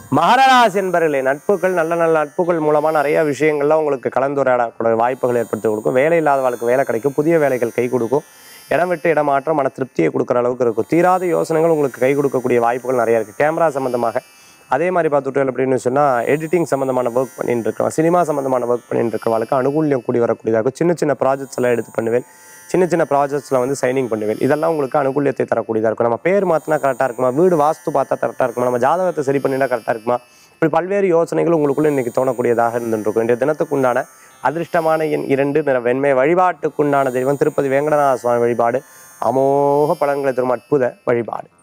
மகராசி என்பர்களே நட்புகள் நல்ல நல்ல நட்புகள் மூலமாக நிறைய விஷயங்கள்ல உங்களுக்கு கலந்துரையாடக்கூடிய வாய்ப்புகள் ஏற்படுத்தி கொடுக்கும் வேலை இல்லாதவர்களுக்கு வேலை கிடைக்கும் புதிய வேலைகள் கை கொடுக்கும் இடம் விட்டு இடமாற்றம் மன திருப்தியை கொடுக்குற அளவுக்கு இருக்கும் தீராத யோசனைகள் உங்களுக்கு கை கொடுக்கக்கூடிய வாய்ப்புகள் நிறைய இருக்குது கேமரா சம்மந்தமாக அதே மாதிரி பார்த்துட்டு அப்படின்னு சொன்னால் எடிட்டிங் சம்மந்தமான ஒர்க் பண்ணிட்டு இருக்கிறோம் சினிமா சம்மந்தமான ஒர்க் பண்ணிட்டு இருக்கிறவங்களுக்கு அனுகூல்யம் கூடி வரக்கூடியதாக இருக்கும் சின்ன சின்ன ப்ராஜெக்ட்ஸ் எல்லாம் எடுத்து பண்ணுவேன் சின்ன சின்ன ப்ராஜெக்ட்ஸில் வந்து சைனிங் பண்ணுவேன் இதெல்லாம் உங்களுக்கு அனுகூல்யத்தை தரக்கூடியதாக இருக்கும் நம்ம பேர் மாற்றினா கரெக்டாக இருக்குமா வீடு வாஸ்து பார்த்தா கரெக்டாக இருக்குமா நம்ம ஜாதகத்தை சரி பண்ணினா கரெக்டாக இருக்குமா இப்படி பல்வேறு யோசனைகள் உங்களுக்குள்ள இன்னைக்கு தோணக்கூடியதாக இருந்துருக்கும் இன்றைய தினத்துக்குண்டான அதிர்ஷ்டமான எண் இரண்டு நிற வெண்மை வழிபாட்டுக்குண்டான தெய்வம் திருப்பதி வேங்கடநாத சுவாமி வழிபாடு அமோக பலன்களை தரும் அற்புத வழிபாடு